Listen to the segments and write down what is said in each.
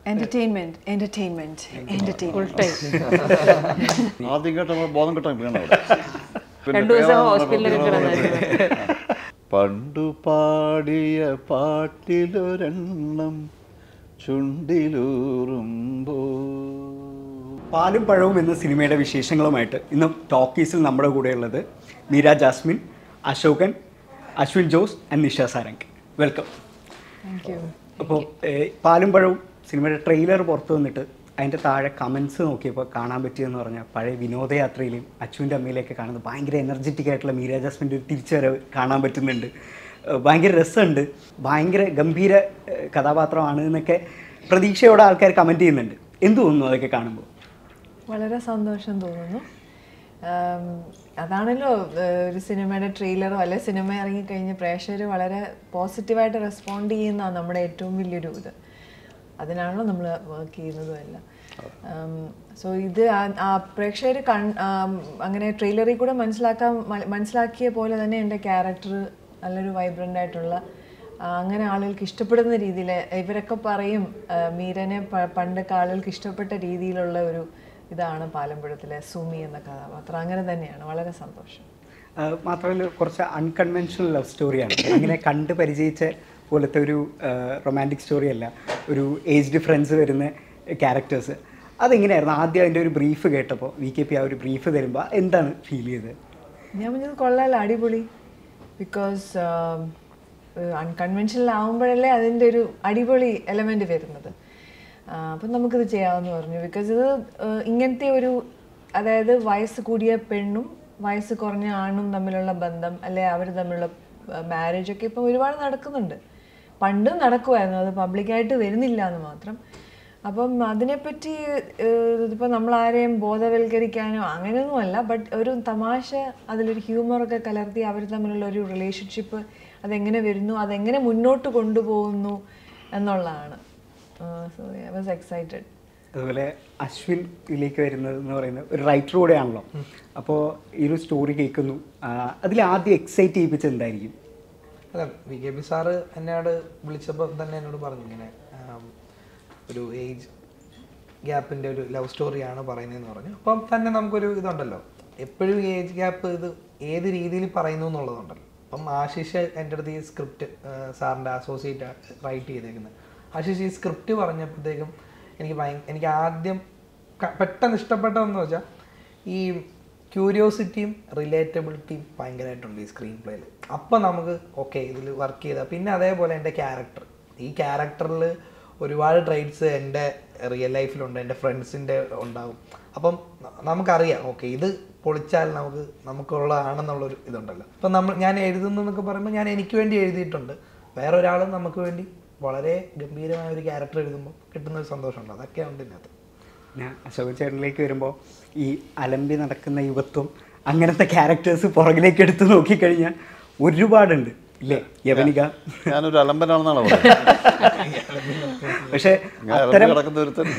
Entertainment entertainment entertainment ആദ്യം കേട്ട ബോധം കിട്ടാൻ വീണ അവിടെ പിന്നെ രണ്ടു ദിവസം ഏതാണെന്ന് ഹോസ്പിറ്റലിലൊക്കെ പറഞ്ഞത് പണ്ടു പാടിയ പാട്ടിലൊരെണ്ണം ചുണ്ടിലൂറുമ്പോ പാലും പഴവും എന്ന സിനിമയുടെ വിശേഷങ്ങളുമായിട്ട് ഇന്ന് ടോക്കീസിൽ നമ്മുടെ കൂടെയുള്ളത് Meera Jasmine Ashokan Ashwin Jose and Nisha Sarang welcome thank you അപ്പോൾ പാലും പഴവും സിനിമയുടെ ട്രെയിലർ പുറത്തു വന്നിട്ട് അതിൻ്റെ താഴെ കമൻസ് നോക്കിയപ്പോൾ കാണാൻ പറ്റിയെന്ന് പറഞ്ഞാൽ പഴയ വിനോദയാത്രയിലും അച്ഛൻ്റെ അമ്മയിലേക്ക് കാണുന്നത് ഭയങ്കര എനർജറ്റിക് ആയിട്ടുള്ള മീര ജാസ്മിൻ്റെ ഒരു തിരിച്ചുവരവ് കാണാൻ പറ്റുന്നുണ്ട് ഏഹ് ഭയങ്കര രസമുണ്ട് ഭയങ്കര ഗംഭീര ഏഹ് കഥാപാത്രമാണ് എന്നൊക്കെ പ്രതീക്ഷയോടെ ആൾക്കാർ കമൻറ്റ് ചെയ്യുന്നുണ്ട് എന്ത് തോന്നുന്നു അതൊക്കെ കാണുമ്പോൾ വളരെ സന്തോഷം തോന്നുന്നു ആം, അതാണല്ലോ ഏഹ്, ഒരു സിനിമയുടെ ട്രെയിലറോ അല്ലെ സിനിമ ഇറങ്ങിക്കഴിഞ്ഞ് പ്രേക്ഷകർ വളരെ പോസിറ്റീവായിട്ട് റെസ്പോണ്ട് ചെയ്യുന്നതാണ് നമ്മുടെ ഏറ്റവും വലിയൊരു ഇത് അതിനാണല്ലോ നമ്മൾ വർക്ക് ചെയ്യുന്നതും എല്ലാം സോ ഇത് ആ- ആ പ്രേക്ഷകർ കൺ ആം, അങ്ങനെ ട്രെയിലറിൽ കൂടെ മനസ്സിലാക്കാൻ മ- മനസ്സിലാക്കിയ പോലെ തന്നെ എൻ്റെ ക്യാരക്ടർ നല്ലൊരു വൈബ്രൻ്റ് ആയിട്ടുള്ള ആ, അങ്ങനെ ആളുകൾക്ക് ഇഷ്ടപ്പെടുന്ന രീതിയിൽ ഇവരൊക്കെ പറയും ആ, മീരനെ പ- പണ്ടൊക്കെ ആളുകൾക്ക് ഇഷ്ടപ്പെട്ട രീതിയിലുള്ള ഒരു ഇതാണ് പാലമ്പുഴത്തിലെ സുമി എന്ന കഥാപാത്രം അങ്ങനെ തന്നെയാണ് വളരെ സന്തോഷം ആഹ് മാത്രമല്ല കുറച്ച് അൺകൺവെൻഷണൽ ലവ് സ്റ്റോറിയാണ് അങ്ങനെ കണ്ട് പരിചയിച്ച പോലത്തെ ഒരു റൊമാൻറ്റിക് സ്റ്റോറി അല്ല ഒരു ഏജ് ഡിഫറൻസ് വരുന്ന ക്യാരക്ടേഴ്സ് അതെങ്ങനെയായിരുന്നു ആദ്യം അതിൻ്റെ ഒരു ബ്രീഫ് കേട്ടപ്പോൾ വി കെ പി ആ ഒരു ബ്രീഫ് തരുമ്പോൾ എന്താണ് ഫീൽ ചെയ്തത് ഞാൻ പറഞ്ഞത് കൊള്ളാലോ അടിപൊളി ബിക്കോസ് അൺകൺവെൻഷണൽ ആകുമ്പോഴല്ലേ അതിൻ്റെ ഒരു അടിപൊളി എലമെൻ്റ് വരുന്നത് ആ, അപ്പം നമുക്കിത് ചെയ്യാമെന്ന് പറഞ്ഞു ബിക്കോസ് ഇത് ആ, ഇങ്ങനത്തെ ഒരു അതായത് വയസ്സ് കൂടിയ പെണ്ണും വയസ്സ് കുറഞ്ഞ ആണും തമ്മിലുള്ള ബന്ധം അല്ലെ അവർ തമ്മിലുള്ള മാരേജ് ഒക്കെ ഇപ്പം ഒരുപാട് നടക്കുന്നുണ്ട് പണ്ടും നടക്കുമായിരുന്നു അത് പബ്ലിക്കായിട്ട് വരുന്നില്ല എന്ന് മാത്രം അപ്പം അതിനെപ്പറ്റി ഇപ്പം നമ്മൾ ആരെയും ബോധവൽക്കരിക്കാനോ അങ്ങനെയൊന്നുമല്ല ബട്ട് ഒരു തമാശ അതിലൊരു ഹ്യൂമറൊക്കെ കലർത്തി അവർ തമ്മിലുള്ള ഒരു റിലേഷൻഷിപ്പ് അതെങ്ങനെ വരുന്നു അതെങ്ങനെ മുന്നോട്ട് കൊണ്ടുപോകുന്നു എന്നുള്ളതാണ് സോ ഐ വാസ് എക്സൈറ്റഡ് അതുപോലെ അശ്വിൻ ഇതിലേക്ക് വരുന്നത് എന്ന് പറയുന്നത് ഒരു റൈറ്റർ കൂടെയാണല്ലോ അപ്പോൾ ഈ ഒരു സ്റ്റോറി കേൾക്കുന്നു അതിൽ ആദ്യം എക്സൈറ്റ് ചെയ്യിപ്പിച്ചത് എന്തായിരിക്കും അല്ല വി കെ പി സാറ് എന്നോട് വിളിച്ചപ്പോൾ തന്നെ എന്നോട് പറഞ്ഞു ഇങ്ങനെ ആം, ഒരു ഏജ് ഗ്യാപ്പിൻ്റെ ഒരു ലവ് സ്റ്റോറിയാണ് പറയുന്നതെന്ന് പറഞ്ഞു അപ്പം തന്നെ നമുക്കൊരു ഇതുണ്ടല്ലോ എപ്പോഴും ഏജ് ഗ്യാപ്പ് ഇത് ഏത് രീതിയിൽ പറയുന്നു എന്നുള്ളതുണ്ടല്ലോ അപ്പം ആശിഷ് എൻ്റെ അടുത്ത് ഈ സ്ക്രിപ്റ്റ് സാറിൻ്റെ അസോസിയേറ്റ് റൈറ്റ് ചെയ്തേക്കുന്നത് ആശിഷ് ഈ സ്ക്രിപ്റ്റ് പറഞ്ഞപ്പോഴത്തേക്കും എനിക്ക് ഭയ എനിക്ക് ആദ്യം ക- പെട്ടെന്ന് ഇഷ്ടപ്പെട്ടതെന്ന് വെച്ചാൽ ഈ ക്യൂരിയോസിറ്റിയും റിലേറ്റബിലിറ്റിയും ഭയങ്കരമായിട്ടുണ്ട് ഈ സ്ക്രീൻ പ്ലേയിൽ അപ്പം നമുക്ക് ഓക്കെ ഇതിൽ വർക്ക് ചെയ്താൽ പിന്നെ അതേപോലെ എൻ്റെ ക്യാരക്ടർ ഈ ക്യാരക്ടറിൽ ഒരുപാട് ട്രൈറ്റ്സ് എൻ്റെ റിയൽ ലൈഫിലുണ്ട് എൻ്റെ ഫ്രണ്ട്സിൻ്റെ ഉണ്ടാവും അപ്പം ന- നമുക്കറിയാം ഓക്കെ ഇത് പൊളിച്ചാൽ നമുക്ക് നമുക്കുള്ളതാണെന്നുള്ളൊരു ഇതുണ്ടല്ലോ അപ്പം നമ്മൾ ഞാൻ എഴുതുന്നു എന്നൊക്കെ പറയുമ്പോൾ ഞാൻ എനിക്ക് വേണ്ടി എഴുതിയിട്ടുണ്ട് വേറെ ഒരാളും നമുക്ക് വേണ്ടി വളരെ ഗംഭീരമായ ഒരു ക്യാരക്ടർ എഴുതുമ്പോൾ കിട്ടുന്ന ഒരു സന്തോഷമുണ്ട് അതൊക്കെ ഉണ്ട് ഇതിനകത്ത് ഞാൻ അശോകൻ ചേട്ടനിലേക്ക് വരുമ്പോൾ ഈ അലമ്പി നടക്കുന്ന യുവത്വം അങ്ങനത്തെ ക്യാരക്ടേഴ്സ് പുറകിലേക്ക് എടുത്ത് നോക്കിക്കഴിഞ്ഞാൽ ഒരുപാടുണ്ട് ഇല്ലേ യവനിക ഞാനൊരു അലമ്പനാണെന്നാണ് പറയുന്നത് പക്ഷെ ഞാൻ അലമ്പി അത്തരം കിടക്കുന്ന ഒരുത്തൻ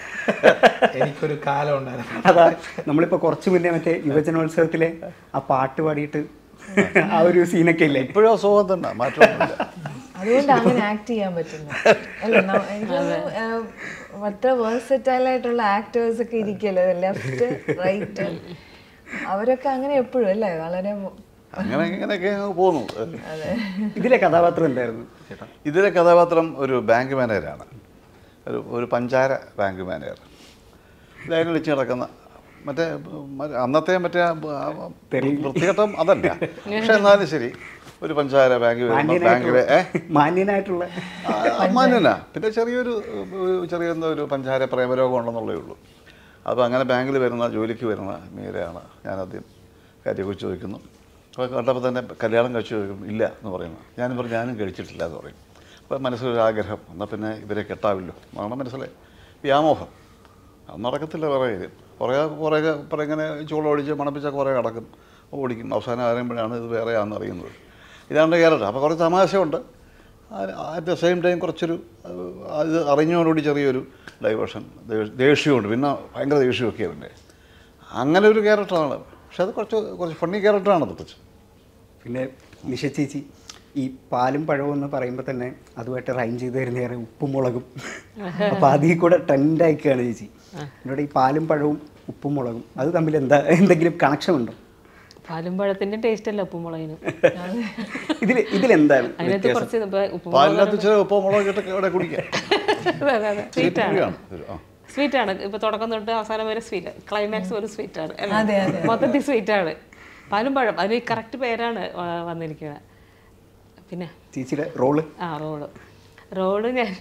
എനിക്കൊരു കാലം ഉണ്ടായിരുന്നു അതാ നമ്മളിപ്പോ കുറച്ച് മുന്നേ മറ്റേ യുവജനോത്സവത്തിലെ ആ പാട്ട് പാടിയിട്ട് ആ ഒരു സീനൊക്കെ ഇല്ലേ ഇപ്പോഴും അസുഖം തന്നെ മാറ്റമൊന്നുമില്ല അതുകൊണ്ട് അങ്ങനെ ആക്ട് ചെയ്യാൻ പറ്റുന്നു അല്ല ന- എനിക്ക് തോന്നുന്നു, ആഹ്, അത്ര വേഴ്സറ്റൈൽ ആയിട്ടുള്ള ആക്ടേഴ്സ് ഒക്കെ ഇരിക്കല്ലോ ലെഫ്റ്റ് റൈറ്റ് അവരൊക്കെ അങ്ങനെ എപ്പോഴും അല്ലേ വളരെ അങ്ങനെ ഇങ്ങനെയൊക്കെ അങ്ങ് പോന്നു അതെ ഇതിലെ കഥാപാത്രം എന്തായിരുന്നു ചേട്ടാ ഇതിലെ കഥാപാത്രം ഒരു ബാങ്ക് മാനേജറാണ് ഒരു ഒരു പഞ്ചാര ബാങ്ക് മാനേജർ ലൈനിൽ വെച്ച് നടക്കുന്ന മറ്റേ മ- അന്നത്തെ മറ്റേ വൃത്തികെട്ടം അതല്ല പക്ഷെ എന്നാലും ശരി ഒരു പഞ്ചാര ബാങ്ക് ബാങ്ക് ഏ മാന്യനായിട്ടുള്ള മാന്യനാ പിന്നെ ചെറിയൊരു ഒരു ചെറിയ എന്തോ ഒരു പഞ്ചാര പ്രേമരോഗം ഉണ്ടെന്നുള്ളേ ഉള്ളൂ അപ്പോൾ അങ്ങനെ ബാങ്കിൽ വരുന്ന ജോലിക്ക് വരുന്ന മീരയാണ് ഞാനാദ്യം കാര്യത്തെക്കുറിച്ച് ചോദിക്കുന്നു അപ്പോൾ കണ്ടപ്പോൾ തന്നെ കല്യാണം കഴിച്ചു ചോദിക്കും ഇല്ല എന്ന് പറയുന്നു ഞാനും പറഞ്ഞു ഞാനും കഴിച്ചിട്ടില്ല എന്ന് പറയും അപ്പോൾ മനസ്സിലൊരു ആഗ്രഹം എന്നാൽ പിന്നെ ഇവരെ കെട്ടാവില്ലോ എന്നാണ് മനസ്സിലായി വ്യാമോഹം അത് നടക്കത്തില്ല കുറേ ഇത് കുറേ കുറേ കുറേ ഇങ്ങനെ ചൂളോടിച്ച് മണപ്പിച്ച കുറേ കിടക്കും ഓടിക്കും അവസാനം അറിയുമ്പോഴാണ് ഇത് വേറെയാണെന്ന് അറിയുന്നത് ഇതാണ് ക്യാരക്ടർ അപ്പോൾ കുറച്ച് തമാശയുണ്ട് അറ്റ് ദ സെയിം ടൈം കുറച്ചൊരു അഹ്, അത് അറിഞ്ഞോടുകൂടി ചെറിയൊരു ഡൈവേർഷൻ ദേഷ്യമുണ്ട് പിന്നെ ഭയങ്കര ദേഷ്യമൊക്കെ പിന്നെ അങ്ങനെ ഒരു ക്യാരക്ടറാണ് പക്ഷെ അത് കുറച്ച് കുറച്ച് ഫണ്ണി ക്യാരക്ടറാണ് അത് കുറച്ച് പിന്നെ നിഷ ചേച്ചി ഈ പാലും പഴവും എന്ന് പറയുമ്പോൾ തന്നെ അതുമായിട്ട് റൈൻ ചെയ്ത് തരുന്ന ഉപ്പും മുളകും അപ്പോൾ അതിൽ കൂടെ ട്രെൻഡ് ആയിക്കുകയാണ് ചേച്ചി എന്നോട് ഈ പാലും പഴവും ഉപ്പും മുളകും അത് തമ്മിൽ എന്താ എന്തെങ്കിലും കണക്ഷൻ ഉണ്ടോ പാലും പഴത്തിന്റെ ടേസ്റ്റ് അല്ല ഉപ്പുമുളകിന് ഇതിൽ ഇതിലെന്താണ് അതിനകത്ത് കുറച്ച് ഇപ്പൊ ഉപ്പുമുളക് പാലിനകത്ത് ചില ഉപ്പോ മുളക് ഇട്ട് ഇവിടെ കുടിക്കാം അതെ അതെ സ്വീറ്റ് ആണ് കുടിക്കുകയാണ് ഒരു, ആ. സ്വീറ്റ് ആണ് ഇപ്പൊ തുടക്കം തൊട്ട് അവസാനം വരെ സ്വീറ്റ് ക്ലൈമാക്സ് ഒരു സ്വീറ്റ് ആണ് അല്ലേ? മൊത്തത്തിൽ സ്വീറ്റ് ആണ് പാലും പഴം അതിന് കറക്റ്റ് പേരാണ് വ- വന്നിരിക്കുന്നത് പിന്നെ ചേച്ചിയുടെ റോള് ആ റോള് റോള് ഞാൻ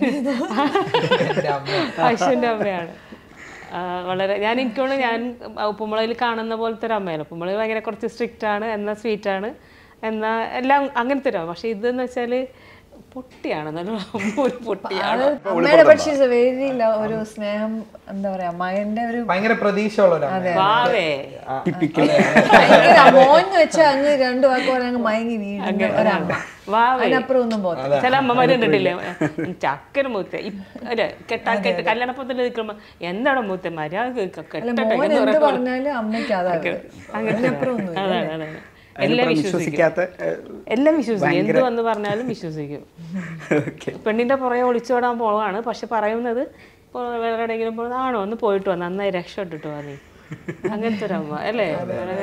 അശ്വിൻ്റെ അമ്മയാണ് ആ, വളരെ ഞാൻ എനിക്കോണ് ഞാൻ ഉപ്പുമുളകിൽ കാണുന്ന പോലത്തെ ഒരു അമ്മയാണ് ഉപ്പുമുളക് ഭയങ്കര കുറച്ച് സ്ട്രിക്റ്റ് ആണ് എന്നാൽ സ്വീറ്റ് ആണ് എന്നാൽ എല്ലാം അങ്ങനത്തെ ഒരു അമ്മ പക്ഷെ ഇതെന്ന് വെച്ചാൽ പൊട്ടിയാണ് നല്ല ഒരു പൊട്ടിയാണ് അമ്മയുടെ പക്ഷേ വെരി ഒരു സ്നേഹം എന്താ പറയാ മകന്റെ ഒരു ഭയങ്കര പ്രതീക്ഷയുള്ള ഒരു അമ്മ. വാവേ ടിപ്പിക്കൽ ഭയങ്കര മോന്ന് വെച്ചാൽ അങ്ങ് രണ്ടു വാക്ക് പറയാൻ അങ്ങ് മയങ്ങി വീഴുന്ന ഒരമ്മ വാവേ അതിനപ്പുറം ഒന്നും പോകത്തില്ല ചില അമ്മമാര് കണ്ടിട്ടില്ലേ ചക്കര മൂത്ത അല്ലെ കെട്ടാ കെട്ട് കല്യാണപ്പത്തിൽ നിൽക്കുമ്പോ എന്താണ് മൂത്ത മര്യാദ അല്ല മോൻ എന്ത് പറഞ്ഞാലും അമ്മയ്ക്ക് അതാ അതിനപ്പുറം ഒന്നും അതാണ് അതാണ് എല്ലാം വിശ്വസിക്കും വിശ്വസിക്കാത്ത എല്ലാം വിശ്വസിക്കും എന്ത് വന്ന് പറഞ്ഞാലും വിശ്വസിക്കും ഓക്കെ പെണ്ണിന്റെ പുറകെ ഒളിച്ചോടാൻ പോവാണ് പക്ഷെ പറയുന്നത് ഇപ്പോൾ വേറെ എവിടെയെങ്കിലും പോകുന്നത് ആണോ ഒന്ന് പോയിട്ട് വന്ന് നന്നായി രക്ഷപ്പെട്ടിട്ട് വാ നീ അങ്ങനത്തെ ഒരു അമ്മ അല്ലേ വളരെ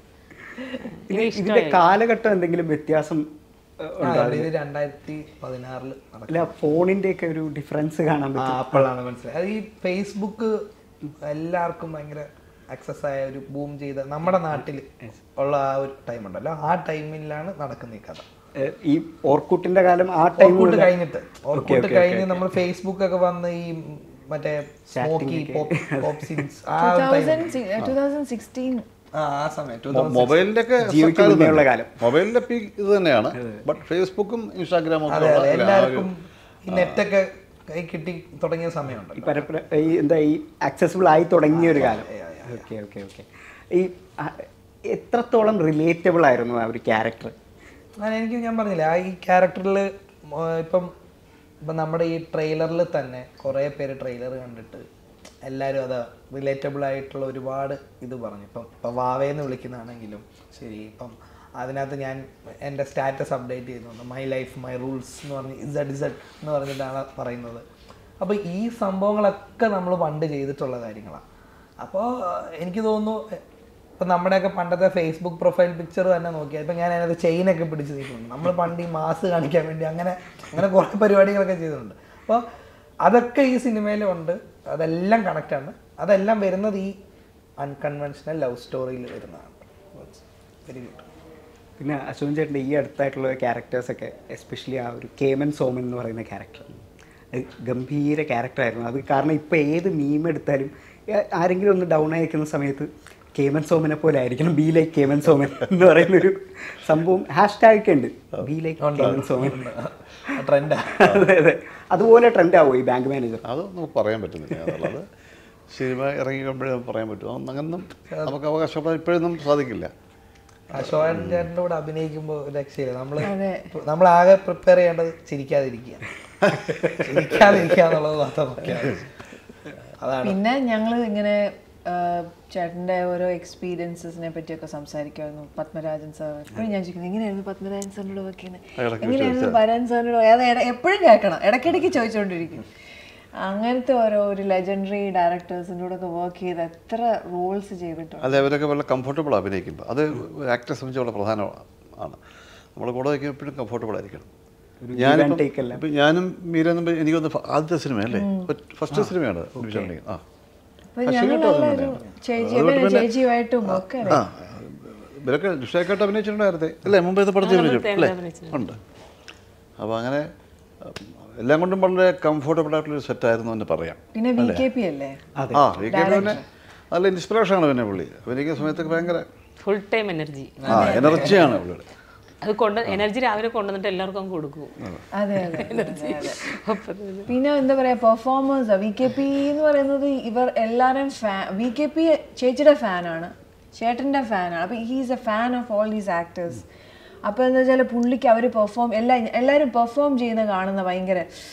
എനിക്ക് ഇതിന്റെ കാലഘട്ടം എന്തെങ്കിലും വ്യത്യാസം ഏഹ്, ആ, ഇത് രണ്ടായിരത്തി പതിനാറില് നടക്കും അല്ല ഫോണിന്റെ ഒക്കെ ഒരു ഡിഫറൻസ് കാണാൻ ആ, പറ്റും അപ്പോഴാണ് മനസ്സിലായത് അത് ഈ ഫേസ്ബുക്ക് എല്ലാവർക്കും ഭയങ്കര ആക്സസ് ആയ ഒരു ബൂം ചെയ്ത നമ്മുടെ നാട്ടിൽ ഉള്ള ആ ഒരു ടൈം ഉണ്ടല്ലോ ആ ടൈമിലാണ് നടക്കുന്ന ഈ കഥ ഏഹ്, ഈ ഓർക്കുട്ടിന്റെ കാലം ആ ടൈം ഓർക്കൂട്ട് കഴിഞ്ഞിട്ട് ഓർക്കൂട്ട് കഴിഞ്ഞ് നമ്മൾ ഫേസ്ബുക്ക് ഒക്കെ വന്ന് ഈ മറ്റേ സ്മോക്കി പോപ്പ് പോപ്പ് സീൻസ് ആ ടൈം ടൂ തൗസൻഡ് സിക്സ്റ്റീൻ ആ ആ സമയം two മൊ- മൊബൈലിന്റെ ഒക്കെ ജിയോയ്ക്ക് സർക്കാർ മുന്നേ ഉള്ള തന്നെ. കാലം. മൊബൈലിന്റെ പീക്ക് ഇത് തന്നെയാണ് ബട്ട് ഫേസ്ബുക്കും ഇൻസ്റ്റാഗ്രാമും ഒക്കെ അതെ ഉള്ള അതെ ആ ഒരു- എല്ലാവർക്കും ഈ നെറ്റൊക്കെ കൈ കിട്ടി തുടങ്ങിയ സമയമുണ്ടല്ലോ ഈ പരപ്പര ഈ എന്താ ഈ ആക്സസിബിൾ ആയി തുടങ്ങിയ ഒരു കാലം ഓക്കെ ഓക്കെ ഓക്കെ ഈ ആ, എത്രത്തോളം റിലേറ്റബിൾ ആയിരുന്നു ആ ഒരു ക്യാരക്ടർ ഞാൻ എനിക്ക് ഞാൻ പറഞ്ഞില്ല ആ ഈ ക്യാരക്ടറിൽ ഇപ്പം ഇപ്പം നമ്മുടെ ഈ ട്രെയിലറിൽ തന്നെ കുറേ പേര് ട്രെയിലർ കണ്ടിട്ട് എല്ലാവരും അത് റിലേറ്റബിൾ ആയിട്ടുള്ള ഒരുപാട് ഇത് പറഞ്ഞു ഇപ്പം ഇപ്പം വാവേന്ന് വിളിക്കുന്നതാണെങ്കിലും ശരി ഇപ്പം അതിനകത്ത് ഞാൻ എൻ്റെ സ്റ്റാറ്റസ് അപ്ഡേറ്റ് ചെയ്യുന്നുണ്ട് മൈ ലൈഫ് മൈ റൂൾസ് എന്ന് പറഞ്ഞ് ഇസഡ് ഇസഡ് എന്ന് പറഞ്ഞിട്ടാണ് പറയുന്നത് അപ്പോൾ ഈ സംഭവങ്ങളൊക്കെ നമ്മൾ പണ്ട് ചെയ്തിട്ടുള്ള കാര്യങ്ങളാണ് അപ്പോൾ എനിക്ക് തോന്നുന്നു ഇപ്പം നമ്മുടെയൊക്കെ പണ്ടത്തെ ഫേസ്ബുക്ക് പ്രൊഫൈൽ പിക്ചർ തന്നെ നോക്കിയാൽ ഇപ്പം ഞാൻ അതിനകത്ത് ചെയിനൊക്കെ പിടിച്ച് നിൽക്കുന്നുണ്ട് നമ്മൾ പണ്ട് ഈ മാസ് കാണിക്കാൻ വേണ്ടി അങ്ങനെ അങ്ങനെ കുറേ പരിപാടികളൊക്കെ ചെയ്തിട്ടുണ്ട് അപ്പോൾ അതൊക്കെ ഈ സിനിമയിലും ഉണ്ട് അതെല്ലാം കണക്റ്റാണ് അതെല്ലാം വരുന്നത് ഈ അൺകൺവെൻഷണൽ ലവ് സ്റ്റോറിയിൽ വരുന്നതാണ് വെരി ഗുഡ് പിന്നെ അശോകൻ ചേട്ടൻ്റെ ഈ അടുത്തായിട്ടുള്ള ക്യാരക്ടേഴ്സൊക്കെ എസ്പെഷ്യലി ആ ഒരു കേമൻ സോമൻ എന്ന് പറയുന്ന ക്യാരക്ടർ ഗംഭീര ക്യാരക്ടറായിരുന്നു അത് കാരണം ഇപ്പോൾ ഏത് മീം എടുത്താലും ഏ- ആരെങ്കിലും ഒന്ന് ഡൗൺ ആയിരിക്കുന്ന സമയത്ത് കേമൻ സോമനെ പോലെ ആയിരിക്കണം ബി ലൈക്ക് കേമൻ സോമൻ എന്ന് പറയുന്നൊരു സംഭവം ഹാഷ് ടാഗ് ഒക്കെ ഉണ്ട് ബി ലൈക്ക് കേമൻ സോമൻ ട്രെൻഡാ അതെ അതെ അതുപോലെ ട്രെൻഡ് ആവുമോ ഈ ബാങ്ക് മാനേജർ അത് നമുക്ക് പറയാൻ പറ്റുന്നില്ല എന്നുള്ളത് സിനിമ ഇറങ്ങിക്കുമ്പോഴേ നമുക്ക് പറയാൻ പറ്റും അതൊന്നും അങ്ങനൊന്നും നമുക്ക് അവകാശപ്പെടാൻ ഇപ്പോഴൊന്നും സാധിക്കില്ല അശോകൻ ചേട്ടൻ്റെ കൂടെ അഭിനയിക്കുമ്പോൾ ഒരു രക്ഷയില്ല നമ്മൾ നമ്മൾ ആകെ പ്രിപ്പയർ ചെയ്യേണ്ടത് ചിരിക്കാതിരിക്കുക ചിരിക്കാതിരിക്കുക എന്നുള്ളത് മാത്രം നോക്കിയാൽ മതി. അതാണ് പിന്നെ ഞങ്ങൾ ഇങ്ങനെ ആ, ചേട്ടന്റെ ഓരോ എക്സ്പീരിയൻസസിനെ പറ്റിയൊക്കെ സംസാരിക്കുമായിരുന്നു പത്മരാജൻ സാർ എപ്പോഴും ഞാൻ ചോദിക്കുന്നത് എങ്ങനെയായിരുന്നു പത്മരാജൻ സാറിനോട് വർക്ക് ചെയ്യുന്നത് എങ്ങനെയായിരുന്നു വരാൻ സാറിനോട് അത് ഇട- എപ്പോഴും കേൾക്കണം ഇടയ്ക്കിടയ്ക്ക് ചോദിച്ചുകൊണ്ടിരിക്കും അങ്ങനത്തെ ഓരോ ഒരു ലെജൻഡറി ഡയറക്ടേഴ്സിൻ്റെ കൂടെ ഒക്കെ വർക്ക് ചെയ്ത് എത്ര റോൾസ് ചെയ്തിട്ടുണ്ട് അല്ല അവരൊക്കെ വളരെ കംഫർട്ടബിൾ അഭിനയിക്കുമ്പോൾ അത് ആക്ടറെ സംബന്ധിച്ച് വളരെ പ്രധാനമാണ് നമ്മൾ കൂടെ വയ്ക്കുമ്പോൾ എപ്പോഴും കംഫർട്ടബിൾ ആയിരിക്കണം ഞാനിപ്പം take അല്ല. ഇപ്പം ഞാനും മീരനും എനിക്കൊന്ന് ആദ്യത്തെ സിനിമയല്ലേ ഫസ്റ്റ് സിനിമയാണ് നിമിഷം ആ അപ്പൊ ഞങ്ങൾ നല്ലൊരു ചേച്ചി എന്നെ ചേച്ചിയുമായിട്ടും ഒക്കെ ആ ഇവരൊക്കെ നിഷയൊക്കെയായിട്ട് അഭിനയിച്ചിട്ടുണ്ടായിരുന്നേ അല്ലേ മുമ്പത്തെ പടത്തിൽ അഭിനയിച്ചു അല്ലേ ഉണ്ട് അപ്പോൾ അങ്ങനെ ഉം, എല്ലാം കൊണ്ടും വളരെ കംഫർട്ടബിൾ ആയിട്ടുള്ളൊരു സെറ്റായിരുന്നു എന്ന് പറയാം പിന്നെ വി കെ പി അല്ലേ ആ വി കെ പിന്നെ നല്ല ഇൻസ്പിറേഷനാണ് പിന്നെ പുള്ളി അഭിനയിക്കുന്ന സമയത്തൊക്കെ ഭയങ്കര ഫുൾ ടൈം എനർജി ആ എനർജിയാണ് പുള്ളിയുടെ അത് കൊണ്ട് എനർജി രാവിലെ കൊണ്ടുവന്നിട്ട് എല്ലാവർക്കും അങ്ങ് കൊടുക്കും അതെ അതെ അതെ, അതെ അപ്പൊ ഇത് പിന്നെ എന്താ പറയാ പെർഫോമേഴ്സ് വി കെ പി എന്ന് പറയുന്നത് ഇവർ എല്ലാവരും ഫാൻ വി കെ പി ചേച്ചിയുടെ ഫാനാണ് ചേട്ടൻ്റെ ഫാനാണ് അപ്പോൾ he's a fan of all these actors അപ്പോൾ എന്താ വെച്ചാൽ പുള്ളിക്ക് അവർ പെർഫോം എല്ലാ എല്ലാവരും പെർഫോം ചെയ്യുന്ന കാണുന്ന ഭയങ്കര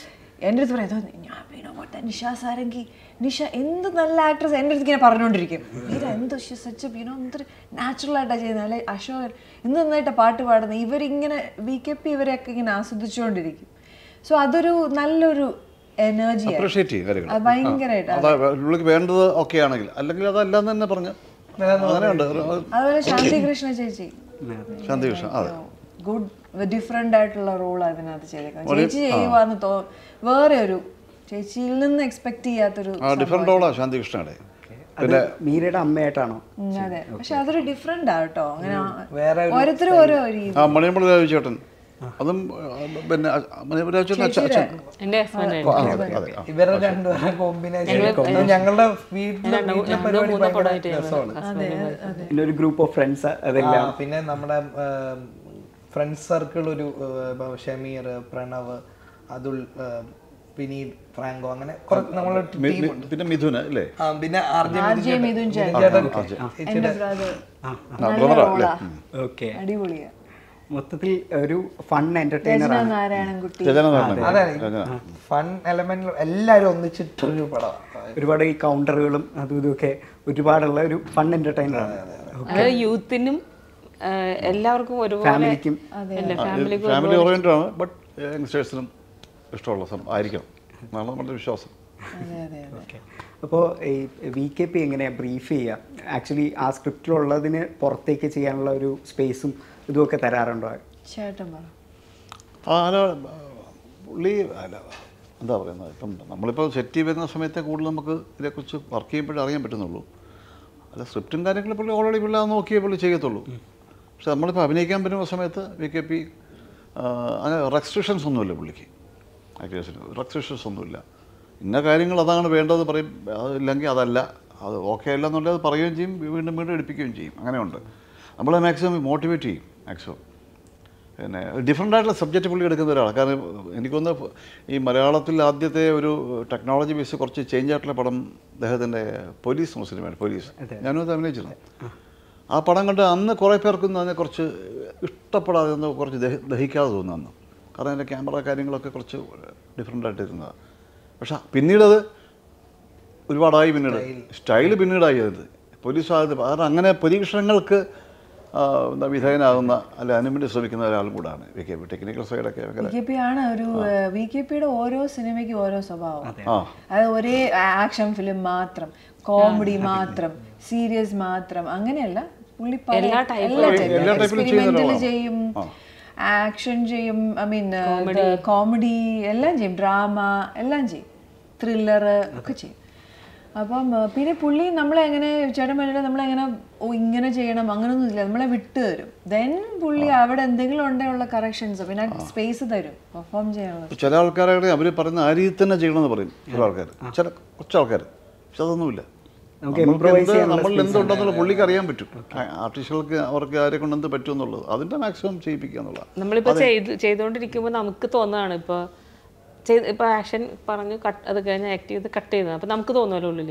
എൻ്റെ അടുത്ത് പറയുന്നത് ഞാൻ വീണോ പോട്ടെ നിഷ സാരംഗി നിഷ എന്ത് നല്ല ആക്ട്രസ് എൻ്റെ അടുത്ത് ഇങ്ങനെ പറഞ്ഞുകൊണ്ടിരിക്കും മീര എന്ത് സച്ച് ബീനോ എന്തൊരു നാച്ചുറൽ ആയിട്ടാണ് ചെയ്യുന്നത് അല്ലെ അശോകൻ എന്ത് നന്നായിട്ടാണ് പാട്ട് പാടുന്നത് ഇവരിങ്ങനെ വി കെ പി ഇവരെയൊക്കെ ഇങ്ങനെ ആസ്വദിച്ചുകൊണ്ടിരിക്കും സോ അതൊരു നല്ലൊരു എനർജി അപ്രീഷിയേറ്റ് ചെയ്യും കാര്യങ്ങൾ ഭയങ്കരമായിട്ട് അതാ പുള്ളിക്ക് വേണ്ടത് ഓക്കെ ആണെങ്കിൽ അല്ലെങ്കിൽ അതല്ലാന്ന് തന്നെ പറഞ്ഞ് അങ്ങനെയുണ്ട് അതുപോലെ ശാന്തി കൃഷ്ണ ചേച്ചി ശാന്തി കൃഷ്ണ അതെ ഗുഡ് ഡിഫറെന്റ് ആയിട്ടുള്ള റോൾ അതിനകത്ത് ചെയ്തേക്കുന്നത് ചേച്ചി ചെയ്യുവാന്ന് തോ വേറെ ഒരു ചേച്ചിയിൽ നിന്ന് എക്സ്പെക്ട് ചെയ്യാത്തൊരു ആ ഡിഫറെൻ്റ് റോളാ ശാന്തി കൃഷ്ണയുടെ അത് മീരയുടെ അമ്മയായിട്ടാണോ ഉം, അതെ പക്ഷെ അതൊരു ഡിഫറെന്റ് ആ കേട്ടോ അങ്ങനെ വേറെ ഓരോരുത്തരും ഓരോ രീതി ആ മണിയമ്പള രാജുചേട്ടൻ അതും ആ, പിന്നെ മണിയമ്പള രാജുചേട്ടൻ അച്ഛൻ അച്ഛൻ എൻ്റെ ഹസ്ബൻഡ് ആ, അതെ അതെ ആ. ഇവരുടെ രണ്ടുപേരുടെ കോമ്പിനേഷൻ ഞങ്ങളുടെ വീട്ടിലെ വീട്ടിലെ പരിപാടി ഭയങ്കര രസമാണ് പിന്നെ ഒരു ഗ്രൂപ്പ് ഓഫ് ഫ്രണ്ട്സ് അതെല്ലാം ആ, പിന്നെ നമ്മുടെ ഫ്രണ്ട്സ് സർക്കിൾ ഒരു ആ, ഇപ്പൊ ഷമീർ പ്രണവ് അതുൽ ആ, വിനീത് ഫ്രാങ്കോ അങ്ങനെ കുറച്ച് നമ്മളെ മി- ടീം മി- പിന്നെ മിഥുന അല്ലേ ആ പിന്നെ R J R J Mithun ചേട്ടൻ എന്റെ ബ്രദർ ആ നല്ല ബ്രദറാ അല്ലേ റോളാ ഓക്കെ അടിപൊളിയാ മൊത്തത്തിൽ ഒരു ഫൺ എന്റർടൈനർ രചന ആണ് നാരായണൻകുട്ടി രചന നടനെ അതെ ഫൺ എലമെന്റ് എല്ലാരും ഒന്നിച്ചിട്ടൊരു പടമാണ് ഒരുപാട് ഈ കൗണ്ടറുകളും അതും ഇതുമൊക്കെ ഒരുപാടുള്ള ഒരു ഫൺ എന്റർടൈനർ ആണ് അത് യൂത്തിനും ആ, എല്ലാവർക്കും ഒരുപോലെ ഫാമിലിക്കും എൻ്റെ ഫാമിലിക്കും ഫാമിലി ഓറിയൻറ്റഡ് ആണ് ബട്ട് യങ്സ്റ്റേഴ്സിനും ഇഷ്ടമുള്ള സം ആയിരിക്കണം എന്നാണ് നമ്മുടെ വിശ്വാസം അതെ അതെ അതെ ഓക്കെ അപ്പോൾ ഈ വി കെ പി എങ്ങനെയാണ് ബ്രീഫ് ചെയ്യുക ആക്ച്വലി ആ സ്ക്രിപ്റ്റിലുള്ളതിന് പുറത്തേക്ക് ചെയ്യാനുള്ള ഒരു സ്പേസും ഇതുമൊക്കെ തരാറുണ്ടോ ചേട്ടൻ പറ ആ അല്ല പുള്ളി അല്ല എന്താ പറയുന്നത് ഇപ്പം നമ്മളിപ്പോൾ സെറ്റ് വരുന്ന സമയത്തെ കൂടുതൽ നമുക്ക് ഇതിനെക്കുറിച്ച് വർക്ക് ചെയ്യുമ്പോഴേ അറിയാൻ പറ്റുന്നുള്ളൂ അല്ല സ്ക്രിപ്റ്റും കാര്യങ്ങളും പുള്ളി ഓൾറെഡി പുള്ളി അത് നോക്കിയേ പുള്ളി ചെയ്യത്തുള്ളൂ പക്ഷെ നമ്മളിപ്പോൾ അഭിനയിക്കാൻ പറ്റുന്ന സമയത്ത് വി കെ പി അങ്ങനെ റെസ്ട്രിക്ഷൻസ് ഒന്നുമില്ല പുള്ളിക്ക് ആക്ടേഴ്സിന് റെസ്ട്രിക്ഷൻസ് ഒന്നുമില്ല ഇന്ന കാര്യങ്ങൾ അതാണ് വേണ്ടത് പറയും അതില്ലെങ്കിൽ അതല്ല അത് ഓക്കെ അല്ല എന്നുള്ളത് പറയുകയും ചെയ്യും വീണ്ടും വീണ്ടും എടുപ്പിക്കുകയും ചെയ്യും അങ്ങനെയുണ്ട് നമ്മളെ മാക്സിമം മോട്ടിവേറ്റ് ചെയ്യും മാക്സിമം പിന്നെ ഡിഫറെൻ്റ് ആയിട്ടുള്ള സബ്ജക്റ്റ് പുള്ളി എടുക്കുന്ന ഒരാളാണ് കാരണം എനിക്കൊന്ന് ഈ മലയാളത്തിൽ ആദ്യത്തെ ഒരു ടെക്നോളജി ബേസ് കുറച്ച് ചേഞ്ച് ആയിട്ടുള്ള പടം അദ്ദേഹത്തിൻ്റെ പോലീസ് എന്ന സിനിമയാണ് പോലീസ് ഞാനും അത് അഭിനയിച്ചിരുന്നു ആ പടം കണ്ട് അന്ന് കുറേ പേർക്കൊന്നും അതിനെ കുറച്ച് ഇഷ്ടപ്പെടാതെ ഒന്ന് കുറച്ച് ദഹി ദഹിക്കാതെ തോന്നുന്നു അന്ന് കാരണം അതിൻ്റെ ക്യാമറ കാര്യങ്ങളൊക്കെ കുറച്ച് ഡിഫറെൻ്റ് ആയിട്ടിരുന്നതാണ് പക്ഷെ പിന്നീടത് ഒരുപാടായി പിന്നീട് സ്റ്റൈല് പിന്നീടായി അത് പോലീസ് ആയത് കാരണം അങ്ങനെ പരീക്ഷണങ്ങൾക്ക് ആ, എന്താ വിധേയനാകുന്ന അല്ല അതിനു വേണ്ടി ശ്രമിക്കുന്ന ഒരാളും കൂടാണ് വി കെ പി ടെക്നിക്കൽ സൈഡൊക്കെ വി ഭയങ്കര കെ പി ആണ് ഒരു വി കെ പിയുടെ ഓരോ സിനിമയ്ക്കും ഓരോ സ്വഭാവം ആ അത് ഒരേ ആക്ഷൻ ഫിലിം മാത്രം കോമഡി മാത്രം സീരിയസ് മാത്രം അങ്ങനെയല്ല പുള്ളി പല- എല്ലാ എല്ലാ എല്ലാ ടൈപ്പിലും ടൈപ്പിലും ചെയ്യുന്ന എക്സ്പെരിമെന്റൽ ഒരാളാണ്. ചെയ്യും ആക്ഷൻ ചെയ്യും ഐ മീൻ കോമഡി എല്ലാം ചെയ്യും ഡ്രാമ എല്ലാം ചെയ്യും ത്രില്ലർ ഒക്കെ ചെയ്യും അപ്പം ആ, പിന്നെ പുള്ളി നമ്മളെ എങ്ങനെ ചേട്ടൻ പറഞ്ഞിട്ട് നമ്മളെങ്ങനെ ഓ ഇങ്ങനെ ചെയ്യണം അങ്ങനൊന്നും ഇല്ല നമ്മളെ വിട്ട് തരും ദെൻ പുള്ളി അവിടെ എന്തെങ്കിലും ഉണ്ടെയുള്ള കറക്ഷൻസ് പിന്നെ സ്പേസ് തരും പെർഫോം ചെയ്യാനുള്ള ചില ആൾക്കാരെ അവർ പറയുന്ന ആ രീതിയിൽ തന്നെ ചെയ്യണമെന്ന് പറയും ചില ആൾക്കാർ ചില കുറച്ച് ആൾക്കാർ പക്ഷെ അതൊന്നുമില്ല നമുക്ക് നമ്മൾക്ക് improvise എന്ത് ചെയ്യാനുള്ള നമ്മളിൽ എന്തുണ്ടെന്നുള്ള പുള്ളിക്ക് അറിയാൻ പറ്റും ആർട്ടിസ്റ്റുകൾക്ക് അവർക്ക് ആരെ കൊണ്ട് എന്ത് പറ്റും എന്നുള്ളത് അതിൻ്റെ മാക്സിമം ചെയ്യിപ്പിക്കുക എന്നുള്ളത് നമ്മളിപ്പോൾ ചെയ്ത് ചെയ്തുകൊണ്ടിരിക്കുമ്പോൾ നമുക്ക് തോന്നുകയാണ് ഇപ്പോൾ ചെയ്ത് ഇപ്പോൾ ആക്ഷൻ പറഞ്ഞു കട്ട് അത് കഴിഞ്ഞ് ആക്ട് ചെയ്ത് കട്ട് ചെയ്യുന്നത് അപ്പോൾ നമുക്ക് തോന്നുമല്ലോ ഉള്ളിൽ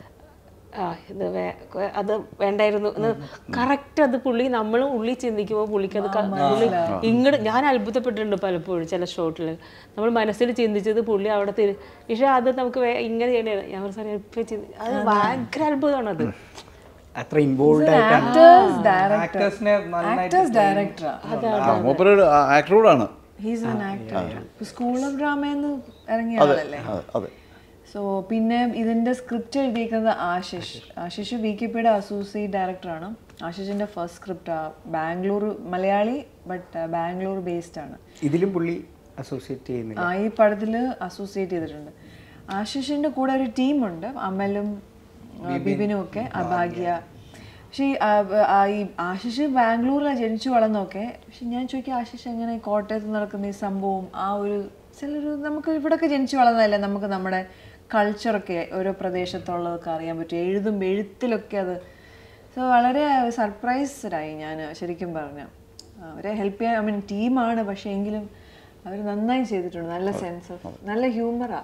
ആ ഇത് വേ അത് വേണ്ടായിരുന്നു എന്ന് കറക്റ്റ് അത് പുള്ളി നമ്മൾ ഉള്ളി ചിന്തിക്കുമ്പോൾ പുള്ളിക്ക് അത് ക- പുള്ളി ഇങ്ങോട്ട് ഞാൻ അത്ഭുതപ്പെട്ടിട്ടുണ്ട് പലപ്പോഴും ചില ഷോട്ടിൽ നമ്മൾ മനസ്സിൽ ചിന്തിച്ചത് പുള്ളി അവിടെ തിരി പക്ഷേ അത് നമുക്ക് വേ- ഇങ്ങനെ ചെയ്യണേ ഞാൻ ഒരു സാറേ ഇപ്പം ചിന്തി അത് ഭയങ്കര അത്ഭുതമാണ് അത് അത്ര ഇൻവോൾവ് ആയിട്ടാണ് ആക്ടേഴ്സ് ഡയറക്ടർ ആക്ടേഴ്സിനെ നന്നായിട്ട് ആക്ടേഴ്സ് ഡയറക്ടറാ ആ മൂപ്പര് ആക്ടറോടാണ് he's an actor school of ഡ്രാമയെന്ന് ഇറങ്ങിയ ആളല്ലേ അതെ അതെ സോ പിന്നെ ഇതിന്റെ സ്ക്രിപ്റ്റ് എഴുതിയിരിക്കുന്നത് ആശിഷ് ആശിഷ് വി കെ പിയുടെ അസോസിയേറ്റ് ഡയറക്ടറാണ് ആശിഷിന്റെ first script Bangalore Malayali but Bangalore based ആണ് ഇതിലും പുള്ളി അസോസിയേറ്റ് ചെയ്യുന്നില്ല ആ, ഈ പടത്തിൽ അസോസിയേറ്റ് ചെയ്തിട്ടുണ്ട് ആശിഷിന്റെ കൂടെ ഒരു ടീമുണ്ട് അമലും ആ, ബിബിനും ഒക്കെ അഭാഗ്യ പക്ഷേ ഈ, ആ, ആ, ഈ ആശിഷ് ബാംഗ്ലൂരിലാണ് ജനിച്ചു വളർന്നൊക്കെ പക്ഷെ ഞാൻ ചോദിക്കുക ആശിഷ് എങ്ങനെ ഈ കോട്ടയത്ത് നടക്കുന്ന ഈ സംഭവം ആ ഒരു ചിലൊരു നമുക്ക് ഇവിടെയൊക്കെ ജനിച്ചു വളർന്നതല്ലേ നമുക്ക് നമ്മുടെ കൾച്ചറൊക്കെ ഓരോ പ്രദേശത്തുള്ളതൊക്കെ അറിയാൻ പറ്റും എഴുതും എഴുത്തിലൊക്കെ അത് സോ വളരെ സർപ്രൈസ്ഡായി ഞാൻ ശരിക്കും പറഞ്ഞ അവരെ ഹെൽപ്പ് ചെയ്യാൻ ഐ മീൻ ടീമാണ് പക്ഷേ എങ്കിലും അവർ നന്നായി ചെയ്തിട്ടുണ്ട് നല്ല സെൻസ് ഓഫ് നല്ല ഹ്യൂമറാ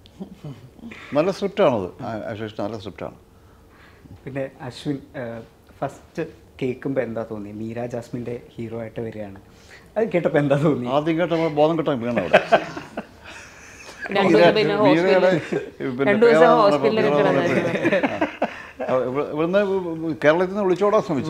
നല്ല സ്ക്രിപ്റ്റാണത് ആശേഷ് നല്ല സ്ക്രിപ്റ്റാണ് പിന്നെ അശ്വിൻ ഫസ്റ്റ് കേൾക്കുമ്പോൾ എന്താ തോന്നി മീര ജാസ്മിൻ്റെ ഹീറോ ആയിട്ട് വരികയാണ് അത് കേട്ടപ്പോൾ എന്താ തോന്നി ആദ്യം കേട്ടപ്പോൾ ബോധം കിട്ടാൻ വീണ അവിടെ രണ്ടു ദിവസം പിന്നെ മീരയുടെ ഹോസ്പിറ്റലിൽ പിന്നെ രണ്ടു ദിവസം പേരാണ് ഹോസ്പിറ്റലിൽ പറഞ്ഞത്. കിടന്നായിരുന്നു ആ, ഇവ- ഇവിടുന്ന് കേരളത്തിൽ നിന്ന് വിളിച്ചോടാൻ ശ്രമിച്ചു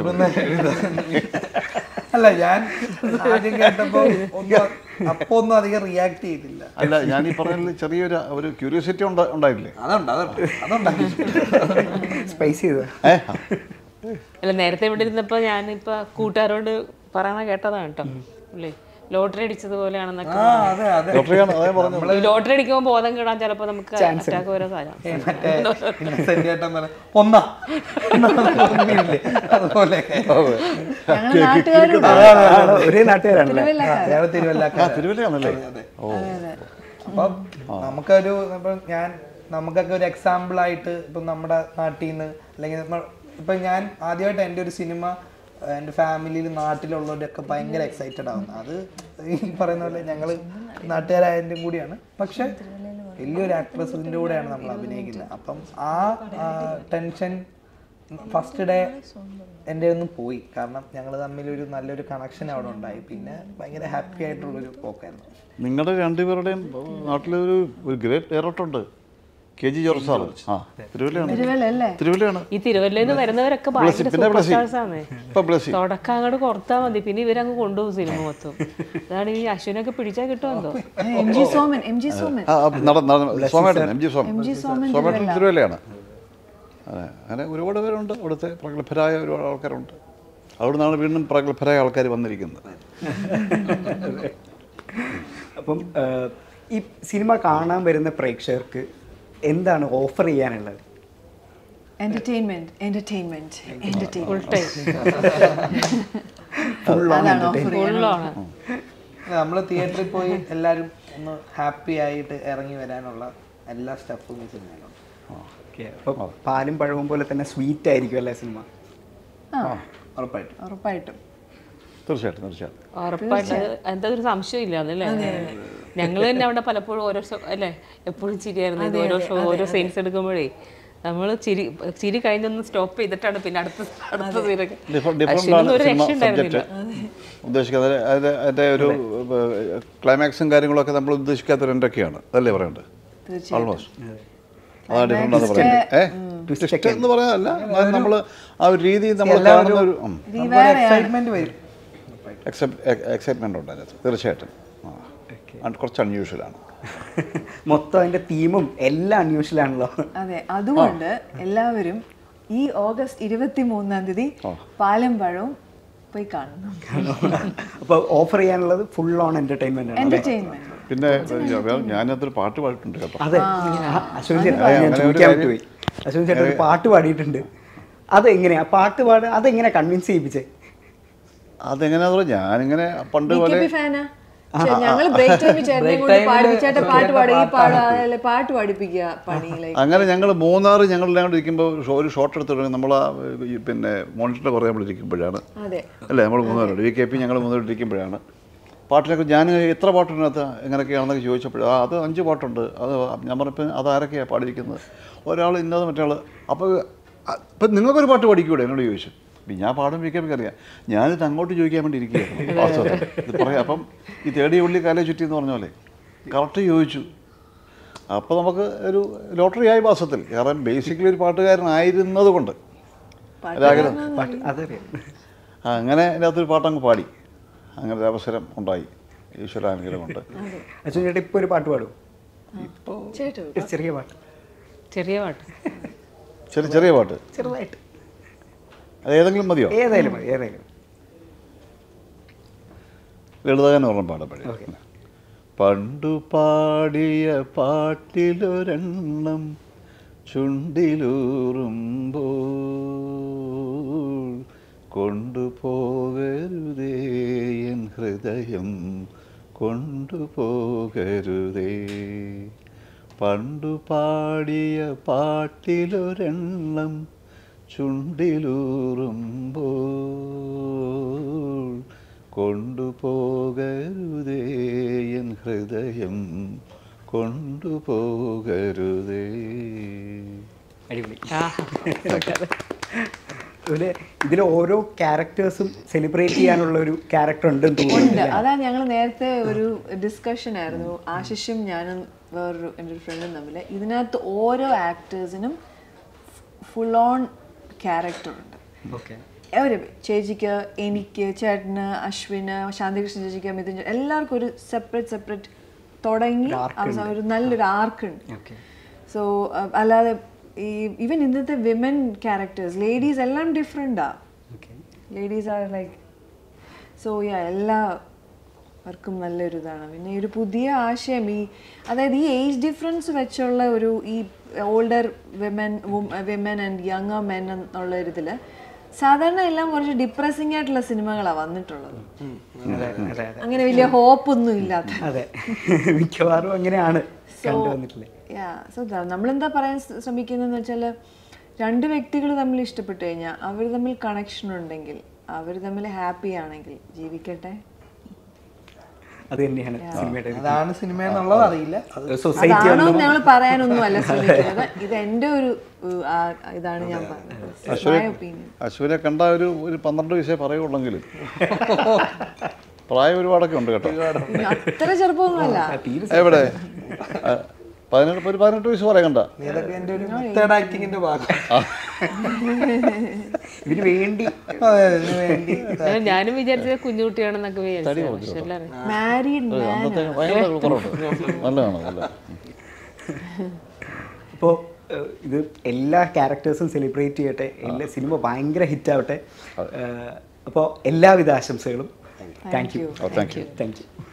അല്ല ഞാൻ ആദ്യം കേട്ടപ്പോ ഒന്ന് അപ്പൊ ഒന്നും അധികം റിയാക്ട് ചെയ്തില്ല അല്ല ഞാൻ ഈ പറഞ്ഞതിൽ ചെറിയൊരു ഒരു ക്യൂരിയോസിറ്റി ഉണ്ടായില്ലേ അതുണ്ട് അതുണ്ട് അതുണ്ടാക്കി സ്പൈസ് ചെയ്ത് ഏ അല്ല നേരത്തെ ഇവിടെ ഇരുന്നപ്പോ ഞാനിപ്പോ കൂട്ടുകാരോട് പറയണ കേട്ടതാണ് കേട്ടോ അല്ലേ ലോട്ടറി അടിച്ചതുപോലെയാണെന്നൊക്കെ ആ അതെ അതെ ഡോക്ടറെയാണ് അതേ പറഞ്ഞു ഈ ലോട്ടറി അടിക്കുമ്പോൾ ബോധം കിടാൻ ചിലപ്പോ നമുക്ക് അറ്റാക്ക് വരാൻ സാധ്യത ഏ, മറ്റേ ഇന്നസെന്റ് ചേട്ടൻ പറഞ്ഞ ഒന്നാ ഒന്നില്ലേ അതുപോലെ ഞങ്ങൾ നാട്ടുകാരും ആണ്, ഒരേ നാട്ടുകാരാണല്ലേ അയാൾ തിരുവല്ലാക്കാരൻ തിരുവല്ലയാണല്ലേ ഓ അപ്പം നമുക്കൊരു ഇപ്പൊ ഞാൻ നമുക്കൊക്കെ ഒരു എക്സാമ്പിൾ ആയിട്ട് ഇപ്പം നമ്മുടെ നാട്ടിൽ നിന്ന് അല്ലെങ്കിൽ നമ്മ- ഇപ്പൊ ഞാൻ ആദ്യമായിട്ട് എൻ്റെ ഒരു സിനിമ എൻ്റെ ഫാമിലിയിൽ നാട്ടിലുള്ളവരൊക്കെ ഭയങ്കര എക്സൈറ്റഡ് ആവുന്നു അത് ഈ പറയുന്ന പോലെ ഞങ്ങൾ നാട്ടുകാരായതിൻ്റെ കൂടിയാണ് പക്ഷെ വലിയൊരു ആക്ട്രസിൻ്റെ കൂടെയാണ് നമ്മൾ അഭിനയിക്കുന്നത് അപ്പം ആ ടെൻഷൻ ഫസ്റ്റ് ഡേ എൻ്റെ ഒന്ന് പോയി കാരണം ഞങ്ങൾ തമ്മിൽ ഒരു നല്ലൊരു കണക്ഷൻ അവിടെ ഉണ്ടായി പിന്നെ ഭയങ്കര ഹാപ്പി ആയിട്ടുള്ളൊരു പോക്കായിരുന്നു നിങ്ങളുടെ രണ്ടുപേരുടെയും നാട്ടിലൊരു ഒരു ഗ്രേറ്റ് ഡയറക്ടറുണ്ട് കെ ജി ജോർജ് സാറ് ആ തിരുവല്ലയാണ് തിരുവല്ലല്ലേ തിരുവല്ലയാണ് ഈ തിരുവല്ലയിൽ നിന്ന് വരുന്നവരൊക്കെ ഭയങ്കര പിന്നെ സൂപ്പർ ബ്ലസ്സി സ്റ്റാർസ് ആണ് ഇപ്പൊ ബ്ലസ്സി തുടക്കം അങ്ങോട്ട് കൊടുത്താൽ മതി പിന്നെ ഇവരങ്ങ് കൊണ്ടുപോകും സിനിമ മൊത്തം അതാണ് ഈ അശ്വിനൊക്കെ പിടിച്ചാൽ കിട്ടുമെന്തോ M G Soman M G Soman ആ ആ, നട നട സോമേട്ടൻ M G Soman M G Soman സോമേട്ടൻ തിരുവല്ലയാണ് അതെ അങ്ങനെ ഒരുപാട് പേരുണ്ട് അവിടുത്തെ പ്രഗത്ഭരായ ഒരുപാട് ആൾക്കാരുണ്ട് അവിടെ നിന്നാണ് വീണ്ടും പ്രഗത്ഭരായ ആൾക്കാർ വന്നിരിക്കുന്നത് അപ്പം ആ, ഈ സിനിമ കാണാൻ വരുന്ന പ്രേക്ഷകർക്ക് എന്താണ് ഓഫർ ചെയ്യാനുള്ളത് entertainment entertainment entertainment time full on അതാണ് ഓഫർ ഫുള്ളാണ് നമ്മൾ തിയേറ്ററിൽ പോയി എല്ലാവരും ഒന്ന് ഹാപ്പി ആയിട്ട് ഇറങ്ങി വരാനുള്ള എല്ലാ സ്റ്റഫും ഈ സിനിമയിലുണ്ട് ഓക്കെ അപ്പോൾ പാലും പഴവും പോലെ തന്നെ സ്വീറ്റ് ആയിരിക്കും അല്ലേ സിനിമ ആ ഉറപ്പായിട്ടും ഉറപ്പായിട്ടും തീർച്ചയായിട്ടും തീർച്ചയായിട്ടും ഉറപ്പായിട്ട് അത് എന്താ ഒരു സംശയം ഇല്ല അതല്ലേ ഞങ്ങൾ തന്നെ അവിടെ പലപ്പോഴും ഓരോ ഷോ അല്ലേ എപ്പോഴും ചിരിയായിരുന്നു ഇത് ഓരോ ഷോ ഓരോ സീൻസ് എടുക്കുമ്പോഴേ നമ്മൾ ചിരി ചിരി കഴിഞ്ഞൊന്ന് സ്റ്റോപ്പ് ചെയ്തിട്ടാണ് പിന്നെ അടുത്ത അടുത്ത സീനൊക്കെ ഡിഫറെൻ്റ് ഡിഫറെൻ്റ് അശ്വിനൊന്നും ആണ് ഒരു സിനിമ രക്ഷ ഉണ്ടായിരുന്നില്ല സബ്ജക്റ്റ് ഉദ്ദേശിക്കുന്നത് അതിൻ്റെ അതിൻ്റെ ഒരു ക്ലൈമാക്സും കാര്യങ്ങളൊക്കെ നമ്മൾ ഉദ്ദേശിക്കാത്തൊരു എന്തൊക്കെയാണ് അതല്ലേ പറയണ്ടത് ഓൾമോസ്റ്റ് അതാണ് ഡിഫറെൻ്റ് എന്ന് പറയുന്നത് ഏ ട്വിസ്റ്റ് എന്ന് പറയാനല്ല നമ്മൾ ആ ഒരു രീതി നമ്മൾ കാണുന്ന ഒരു ഉം. എക്സൈറ്റ്മെന്റ് വരും എക്സൈറ്റ്മെൻ്റ് ഉണ്ട് അതിനകത്ത് തീർച്ചയായിട്ടും ആ അത് കുറച്ച് അൺയൂഷ്വലാണ് മൊത്തം അതിന്റെ തീമും എല്ലാം അൺയൂഷ്വൽ ആണല്ലോ അതെ അതുകൊണ്ട് എല്ലാവരും ഈ ഓഗസ്റ്റ് ഇരുപത്തി മൂന്നാം തീയതി പാലം പഴവും പോയി കാണുന്നു അപ്പോൾ ഓഫർ ചെയ്യാനുള്ളത് ഫുൾ ഓൺ എന്റർടൈൻമെന്റ് ആണ് എന്റർടൈൻമെന്റ് പിന്നെ ഞാനതൊരു പാട്ട് പാടിയിട്ടുണ്ട് കേട്ടോ അതെ ആ, അശ്വിൻ ചേട്ടൻ അതെ, ഞാൻ അങ്ങനെ ഒരു ചോദിക്കാൻ കാര്യം- പറ്റുപോയി അശ്വിൻ ചേട്ടൻ ഒരു പാട്ട് പാടിയിട്ടുണ്ട് അതെങ്ങനെയാ പാട്ട് പാട് അതെങ്ങനെ കൺവിൻസ് ചെയ്യിപ്പിച്ചേ അതെങ്ങനെയാന്ന് പറഞ്ഞാൽ ഞാനിങ്ങനെ പണ്ട് ബി കെ പോലെ പി ഫാനാ ഞങ്ങൾ ബ്രേക്ക് ടൈമിൽ ചേട്ടനെ കൊണ്ട് പാടിപ്പിച്ചേട്ട പാട്ട് പാടി ഈ പാടാ അല്ലെ പാട്ട് പാടിപ്പിക്കുക പണിയിലേക്ക് അങ്ങനെ ഞങ്ങൾ മൂന്നാറ് ഞങ്ങളെല്ലാം കൂടെ ഇരിക്കുമ്പോൾ ഷോ- ഒരു ഷോട്ട് എടുത്തിട്ട് നമ്മൾ ആ ഈ പിന്നെ മോണിറ്ററിൽ കുറേ നമ്മൾ ഇരിക്കുമ്പോഴാണ് അതെ അല്ലേ നമ്മൾ മൂന്നുപേരുണ്ട് വി കെ പി ഞങ്ങൾ മൂന്നുപേരും ഇരിക്കുമ്പോഴാണ് പാട്ടിനൊക്കെ ഞാൻ എത്ര പാട്ടിനകത്ത് എങ്ങനെയൊക്കെയാണെന്നൊക്കെ ചോദിച്ചപ്പോൾ ആ അത് അഞ്ച് പാട്ടുണ്ട് അത് ഞാൻ പറഞ്ഞപ്പോൾ അത് ആരൊക്കെയാണ് പാടിയിരിക്കുന്നത് ഒരാൾ ഇന്നത് മറ്റേ അപ്പോൾ ഇപ്പം നിങ്ങൾക്കൊരു പാട്ട് പാടിക്കൂടെ എന്നോട് ചോദിച്ചു അപ്പം ഞാൻ പാടും വി കെ പിക്ക് അറിയാം ഞാനിത് അങ്ങോട്ട് ചോദിക്കാൻ വേണ്ടി ഇരിക്കുകയായിരുന്നു വാസ്തവത്തിൽ ഇത് പറയാം അപ്പം ഈ തേടി ഉള്ളി കാലേ ചുറ്റി എന്ന് പറഞ്ഞ പോലെ കറക്റ്റ് ചോദിച്ചു അപ്പോൾ നമുക്ക് ഒരു ലോട്ടറി ആയി വാസത്തിൽ കാരണം ബേസിക്കലി ഒരു പാട്ടുകാരനായിരുന്നത് കൊണ്ട് ഒരാഗ്രഹം പാട്ട് അതറിയാം അങ്ങനെ അതിനകത്തൊരു പാട്ടങ്ങ് പാടി അങ്ങനെ ഒരു അവസരം ഉണ്ടായി ഈശ്വരാനുഗ്രഹം കൊണ്ട് അശ്വിൻ ചേട്ടൻ ഇപ്പോൾ ഒരു പാട്ട് പാടും ചേട്ടു ഒരു ചെറിയ പാട്ട് ചെറിയ പാട്ട് ചെറിയ ചെറിയ പാട്ട് ചെറുതായിട്ട് അത് ഏതെങ്കിലും മതിയോ ഏതായാലും മതി ഏതായാലും ലളിതഗാനം ഓർമ്മ പാടപ്പഴേ ഓക്കെ. പണ്ടു പാടിയ പാട്ടിലൊരെണ്ണം ചുണ്ടിലൂറുമ്പോൾ കൊണ്ടുപോകരുതേ എൻ ഹൃദയം കൊണ്ടുപോകരുതേ പണ്ടു പാടിയ പാട്ടിലൊരെണ്ണം ചുണ്ടിലൂറുമ്പോൾ കൊണ്ടുപോകരുതേ എൻ ഹൃദയം കൊണ്ടുപോകരുതേ അടിപൊളി ആ അതുപോലെ ഇതിൽ ഓരോ ക്യാരക്ടേഴ്സും സെലിബ്രേറ്റ് ചെയ്യാനുള്ള ഒരു ക്യാരക്ടർ ഉണ്ടെന്ന് ഉണ്ട് തോന്നുന്നു അതാ ഞങ്ങൾ നേരത്തെ ഒരു ഡിസ്കഷൻ ആയിരുന്നു ആശിഷും ഞാനും വേറൊരു എൻ്റെ ഒരു ഫ്രണ്ടും തമ്മിൽ ഇതിനകത്ത് ഓരോ ആക്ടേഴ്സിനും ഫുൾ ഓൺ ക്യാരക്ടറുണ്ട് ഓക്കെ ഒരു ചേച്ചിക്ക് എനിക്ക് ചേട്ടന് അശ്വിന് ശാന്തികൃഷ്ണൻ ചേച്ചിക്ക് മിഥുൻ ചേ- എല്ലാവർക്കും ഒരു സെപ്പറേറ്റ് സെപ്പറേറ്റ് തുടങ്ങി അവസാനം ഒരു നല്ലൊരു ആർക്കുണ്ട് ഓക്കെ സോ അല്ലാതെ ഈ ഈവൻ ഇന്നത്തെ വിമൻ ക്യാരക്ടേഴ്സ് ലേഡീസ് എല്ലാം ഡിഫറെൻറ്റാ okay ladies are like so yeah എല്ലാവർക്കും നല്ലൊരു ഇതാണ് പിന്നെ ഈ ഒരു പുതിയ ആശയം ഈ അതായത് ഈ ഏജ് ഡിഫറൻസ് വെച്ചുള്ള ഒരു ഈ older women women and younger men എന്നുള്ള ഒരു ഇതിൽ സാധാരണ എല്ലാം കുറച്ച് ഡിപ്രസിംഗ് ആയിട്ടുള്ള സിനിമകളാണ് വന്നിട്ടുള്ളത് അതെ അതെ അതെ അങ്ങനെ വലിയ ഹോപ്പ് ഒന്നും ഇല്ലാത്ത അതെ മിക്കവാറും അങ്ങനെയാണ് കണ്ടുവന്നിട്ടില്ലേ യാ സോ നമ്മളെന്താ പറയാൻ ശ്ര- ശ്രമിക്കുന്നതെന്ന് വെച്ചാൽ രണ്ട് വ്യക്തികൾ തമ്മിൽ ഇഷ്ടപ്പെട്ടു കഴിഞ്ഞാൽ അവർ തമ്മിൽ കണക്ഷൻ ഉണ്ടെങ്കിൽ അവർ തമ്മിൽ ഹാപ്പി ആണെങ്കിൽ ജീവിക്കട്ടെ അത് തന്നെയാണ് സിനിമയുടെ അതാണ് സിനിമ എന്നുള്ളത് അറിയില്ല സൊസൈറ്റി അതാണോ ഞങ്ങൾ പറയാനൊന്നും അല്ല ശ്രമിക്കുന്നത് ഇത് എൻ്റെ ഒരു ഉം, ആ, ഇതാണ് ഞാൻ പറഞ്ഞത് My opinion. അശ്വിനെ കണ്ട ഒരു ഒരു പന്ത്രണ്ട് വയസ്സേ പറയുള്ളെങ്കിലും പ്രായം ഒരുപാടൊക്കെ ഉണ്ട് കേട്ടോ പിന്നെ അത്ര ചെറുപ്പമൊന്നുമല്ല എവിടെ ആ, പതിനെട്ട് ഒരു പതിനെട്ട് വയസ്സ് പറയാൻ കണ്ട നീ ഇതൊക്കെ എൻ്റെ ഒരു മെത്തേഡ് ആക്ടിങ്ങിന്റെ ഭാഗം ഇതിന് വേണ്ടി അതെ ഇതിന് വേണ്ടി ഞാനും വിചാരിച്ചത് കുഞ്ഞുകുട്ടിയാണെന്നൊക്കെ വിചാരിച്ചു പക്ഷെ എല്ലാവരും മാരീഡ് മാൻ അന്നത്തെ ഭയങ്കര കുറവുണ്ട് നല്ലതാണ് നല്ല അപ്പോൾ ഇത് എല്ലാ ക്യാരക്ടേഴ്സും സെലിബ്രേറ്റ് ചെയ്യട്ടെ എല്ലാ സിനിമ ഭയങ്കര ഹിറ്റാവട്ടെ അപ്പോൾ എല്ലാവിധ ആശംസകളും thank you thank you thank U